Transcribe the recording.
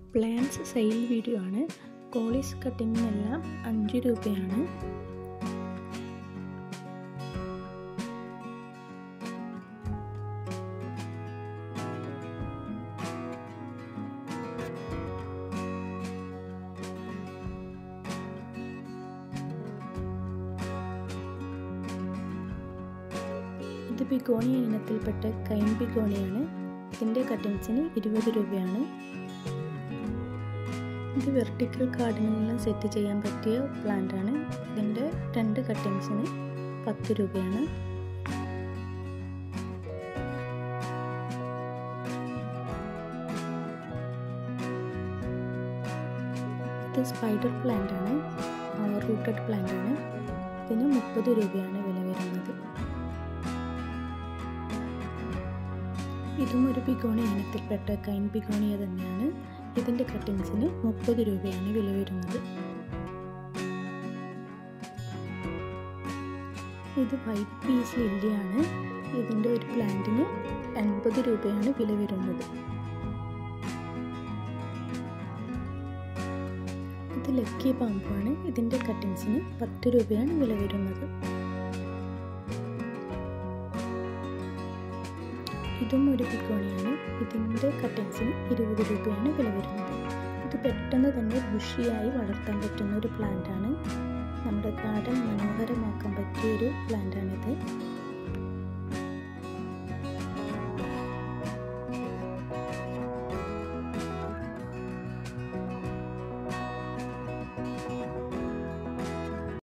plants sale video ആണ് കോളീസ് കട്ടിങ്ങിനെല്ലാം അഞ്ച് രൂപയാണ് ഇത് ബിഗോണിയ ഇനത്തിൽപ്പെട്ട കൈൻ ബിഗോണിയാണ് ഇതിൻ്റെ കട്ടിങ്സിന് ഇരുപത് രൂപയാണ് ഇത് വെർട്ടിക്കൽ ഗാർഡനിലെല്ലാം സെറ്റ് ചെയ്യാൻ പറ്റിയ പ്ലാന്റ് ആണ് ഇതിൻ്റെ രണ്ട് കട്ടിങ്സിന് പത്ത് രൂപയാണ് ഇത് സ്പൈഡർ പ്ലാന്റ് ആണ് റൂട്ടഡ് പ്ലാന്റ് ആണ് ഇതിന് മുപ്പത് രൂപയാണ് വില വരുന്നത് ഇതും ഒരു ബിഗോണി ഇനത്തിൽപ്പെട്ട കൈൻ ബിഗോണിയ തന്നെയാണ് ഇതിൻ്റെ കട്ടിങ്സിന് മുപ്പത് രൂപയാണ് വില വരുന്നത് ഇത് വൈറ്റ് പീസ് ലില്ലിയാണ് ഇതിൻ്റെ ഒരു പ്ലാന്റിന് എൺപത് രൂപയാണ് വില വരുന്നത് ഇത് ലക്കി പാമ്പാണ് ഇതിൻ്റെ കട്ടിങ്സിന് പത്ത് രൂപയാണ് വില വരുന്നത് ഇതും ഒരു പിക്കോണിയാണ് ഇതിൻ്റെ കട്ടിങ്സിന് ഇരുപത് രൂപയാണ് വില വരുന്നത് ഇത് പെട്ടെന്ന് തന്നെ ബുഷിയായി വളർത്താൻ പറ്റുന്ന ഒരു പ്ലാന്റ് ആണ് നമ്മുടെ ഗാർഡൻ മനോഹരമാക്കാൻ പറ്റിയ ഒരു പ്ലാന്റ് ആണ്